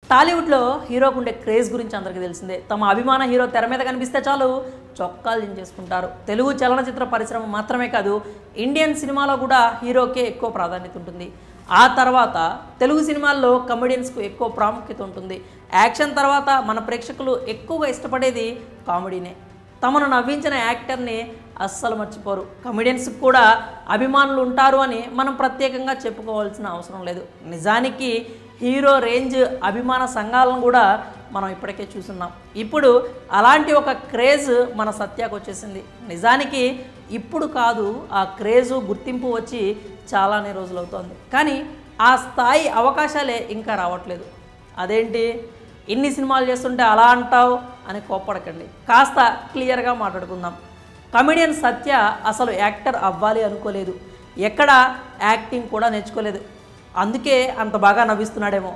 టాలీవుడ్లో హీరోకు ఉండే క్రేజ్ గురించి అందరికీ తెలిసిందే తమ అభిమాన హీరో తెర మీద కనిపిస్తే చాలు చొక్కాలు దించేసుకుంటారు తెలుగు చలనచిత్ర పరిశ్రమ మాత్రమే కాదు ఇండియన్ సినిమాలో కూడా హీరోకే ఎక్కువ ప్రాధాన్యత ఉంటుంది ఆ తర్వాత తెలుగు సినిమాల్లో కమెడియన్స్కు ఎక్కువ ప్రాముఖ్యత ఉంటుంది యాక్షన్ తర్వాత మన ప్రేక్షకులు ఎక్కువగా ఇష్టపడేది కామెడీనే తమను నవ్వించిన యాక్టర్ని అస్సలు మర్చిపోరు కమెడియన్స్ కూడా అభిమానులు ఉంటారు అని మనం ప్రత్యేకంగా చెప్పుకోవాల్సిన అవసరం లేదు నిజానికి హీరో రేంజ్ అభిమాన సంఘాలను కూడా మనం ఇప్పటికే చూస్తున్నాం ఇప్పుడు అలాంటి ఒక క్రేజ్ మన సత్యాకు వచ్చేసింది నిజానికి ఇప్పుడు కాదు ఆ క్రేజు గుర్తింపు వచ్చి చాలానే రోజులు అవుతోంది కానీ ఆ స్థాయి అవకాశాలే ఇంకా రావట్లేదు అదేంటి ఇన్ని సినిమాలు చేస్తుంటే అలా అంటావు అని కోప్పడకండి కాస్త క్లియర్గా మాట్లాడుకుందాం కమెడియన్ సత్య అసలు యాక్టర్ అవ్వాలి అనుకోలేదు ఎక్కడ యాక్టింగ్ కూడా నేర్చుకోలేదు అందుకే అంత బాగా నవ్విస్తున్నాడేమో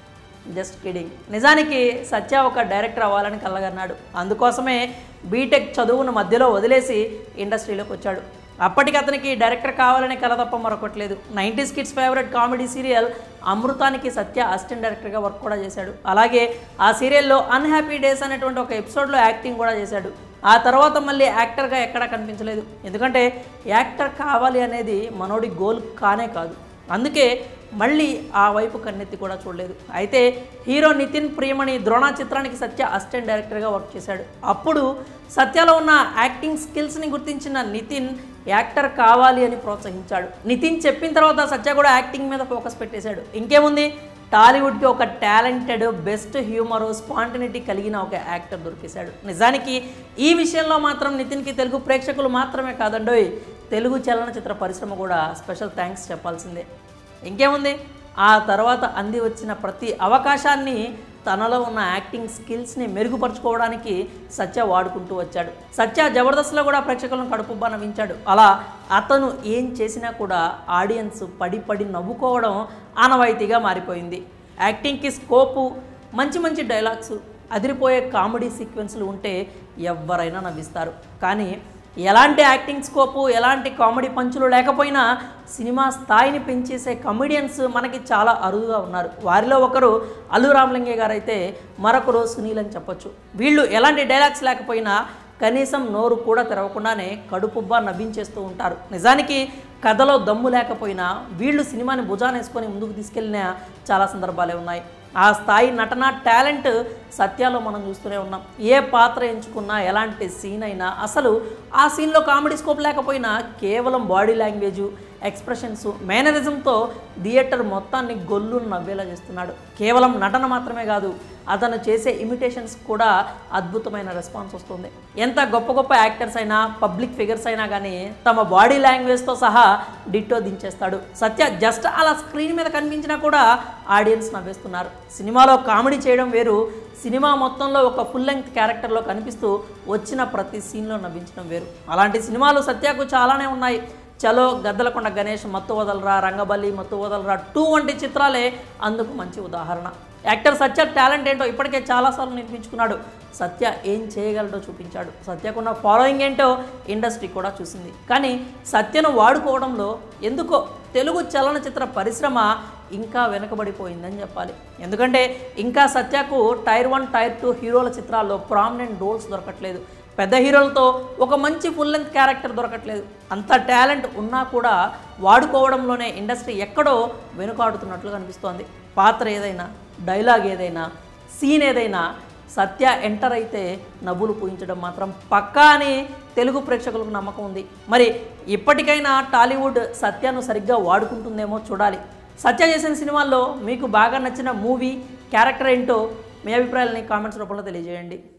జస్ట్ కిడింగ్ నిజానికి సత్య ఒక డైరెక్టర్ అవ్వాలని కలగన్నాడు అందుకోసమే బీటెక్ చదువును మధ్యలో వదిలేసి ఇండస్ట్రీలోకి వచ్చాడు అప్పటికి అతనికి డైరెక్టర్ కావాలనే కల తప్ప మరొకట్లేదు nineties kids favourite comedy serial అమృతానికి సత్య అసిస్టెంట్ డైరెక్టర్గా వర్క్ కూడా చేశాడు అలాగే ఆ సీరియల్లో అన్హ్యాపీ డేస్ అనేటువంటి ఒక ఎపిసోడ్లో యాక్టింగ్ కూడా చేశాడు ఆ తర్వాత మళ్ళీ యాక్టర్గా ఎక్కడా కనిపించలేదు ఎందుకంటే యాక్టర్ కావాలి అనేది మనోడి గోల్ కానే కాదు అందుకే మళ్ళీ ఆ వైపు కన్నెత్తి కూడా చూడలేదు అయితే హీరో నితిన్ ప్రియమణి ద్రోణ చిత్రానికి సత్య అసిస్టెంట్ డైరెక్టర్గా వర్క్ చేశాడు అప్పుడు సత్యలో ఉన్న యాక్టింగ్ స్కిల్స్ని గుర్తించిన నితిన్ యాక్టర్ కావాలి అని ప్రోత్సహించాడు నితిన్ చెప్పిన తర్వాత సత్య కూడా యాక్టింగ్ మీద ఫోకస్ పెట్టేశాడు ఇంకేముంది టాలీవుడ్కి ఒక టాలెంటెడ్ బెస్ట్ హ్యూమర్ స్పాంటినిటీ కలిగిన ఒక యాక్టర్ దొరికేశాడు నిజానికి ఈ విషయంలో మాత్రం నితిన్కి తెలుగు ప్రేక్షకులు మాత్రమే కాదండోయ్ తెలుగు చలనచిత్ర పరిశ్రమ కూడా స్పెషల్ థ్యాంక్స్ చెప్పాల్సిందే ఇంకేముంది ఆ తర్వాత అంది వచ్చిన ప్రతి అవకాశాన్ని తనలో ఉన్న యాక్టింగ్ స్కిల్స్ని మెరుగుపరుచుకోవడానికి సత్య వాడుకుంటూ వచ్చాడు సత్య జబర్దస్త్లో కూడా ప్రేక్షకులను కడుపుబ్బా నవ్వించాడు అలా అతను ఏం చేసినా కూడా ఆడియన్స్ పడి పడి నవ్వుకోవడం ఆనవాయితీగా మారిపోయింది యాక్టింగ్కి స్కోపు మంచి మంచి డైలాగ్స్ అదిరిపోయే కామెడీ సీక్వెన్స్లు ఉంటే ఎవరైనా నవ్విస్తారు కానీ ఎలాంటి యాక్టింగ్ స్కోపు ఎలాంటి కామెడీ పంచులు లేకపోయినా సినిమా స్థాయిని పెంచేసే కమెడియన్స్ మనకి చాలా అరుదుగా ఉన్నారు వారిలో ఒకరు అల్లు రామలింగే గారు అయితే మరొకరు సునీల్ అని చెప్పొచ్చు వీళ్ళు ఎలాంటి డైలాగ్స్ లేకపోయినా కనీసం నోరు కూడా తెరవకుండానే కడుపుబ్బా నవ్వించేస్తూ ఉంటారు నిజానికి కథలో దమ్ము లేకపోయినా వీళ్ళు సినిమాని భుజానేసుకొని ముందుకు తీసుకెళ్ళిన చాలా సందర్భాలే ఉన్నాయి ఆ స్థాయి నటన టాలెంట్ సత్యాలో మనం చూస్తూనే ఉన్నాం ఏ పాత్ర ఎంచుకున్నా ఎలాంటి సీన్ అయినా అసలు ఆ సీన్లో కామెడీ స్కోప్ లేకపోయినా కేవలం బాడీ లాంగ్వేజు ఎక్స్ప్రెషన్స్ మేనరిజంతో థియేటర్ మొత్తాన్ని గొల్లు నవ్వేలా చేస్తున్నాడు కేవలం నటన మాత్రమే కాదు అతను చేసే ఇమిటేషన్స్ కూడా అద్భుతమైన రెస్పాన్స్ వస్తుంది ఎంత గొప్ప గొప్ప యాక్టర్స్ అయినా పబ్లిక్ ఫిగర్స్ అయినా కానీ తమ బాడీ లాంగ్వేజ్తో సహా డిట్టో దించేస్తాడు సత్య జస్ట్ అలా స్క్రీన్ మీద కనిపించినా కూడా ఆడియన్స్ నవ్వేస్తున్నారు సినిమాలో కామెడీ చేయడం వేరు సినిమా మొత్తంలో ఒక ఫుల్ లెంగ్త్ క్యారెక్టర్లో కనిపిస్తూ వచ్చిన ప్రతి సీన్లో నవ్వించడం వేరు అలాంటి సినిమాలు సత్యకు చాలానే ఉన్నాయి చలో గద్దలకొండ గణేష్ మత్తు వదలరా రంగబల్లి మత్తు వదలరా టూ వంటి చిత్రాలే అందుకు మంచి ఉదాహరణ యాక్టర్ సత్య టాలెంట్ ఏంటో ఇప్పటికే చాలాసార్లు నిరూపించుకున్నాడు సత్య ఏం చేయగలడో చూపించాడు సత్యకున్న ఫాలోయింగ్ ఏంటో ఇండస్ట్రీ కూడా చూసింది కానీ సత్యను వాడుకోవడంలో ఎందుకో తెలుగు చలనచిత్ర పరిశ్రమ ఇంకా వెనుకబడిపోయిందని చెప్పాలి ఎందుకంటే ఇంకా సత్యకు టైర్ వన్ టైర్ టూ హీరోల చిత్రాల్లో ప్రామినెంట్ రోల్స్ దొరకట్లేదు పెద్ద హీరోలతో ఒక మంచి ఫుల్ లెంత్ క్యారెక్టర్ దొరకట్లేదు అంత టాలెంట్ ఉన్నా కూడా వాడుకోవడంలోనే ఇండస్ట్రీ ఎక్కడో వెనుకాడుతున్నట్లు కనిపిస్తోంది పాత్ర ఏదైనా డైలాగ్ ఏదైనా సీన్ ఏదైనా సత్య ఎంటర్ అయితే నవ్వులు పూయించడం మాత్రం పక్కా అని తెలుగు ప్రేక్షకులకు నమ్మకం ఉంది మరి ఇప్పటికైనా టాలీవుడ్ సత్యను సరిగ్గా వాడుకుంటుందేమో చూడాలి సత్య చేసిన సినిమాల్లో మీకు బాగా నచ్చిన మూవీ క్యారెక్టర్ ఏంటో మీ అభిప్రాయాలని కామెంట్స్ రూపంలో తెలియజేయండి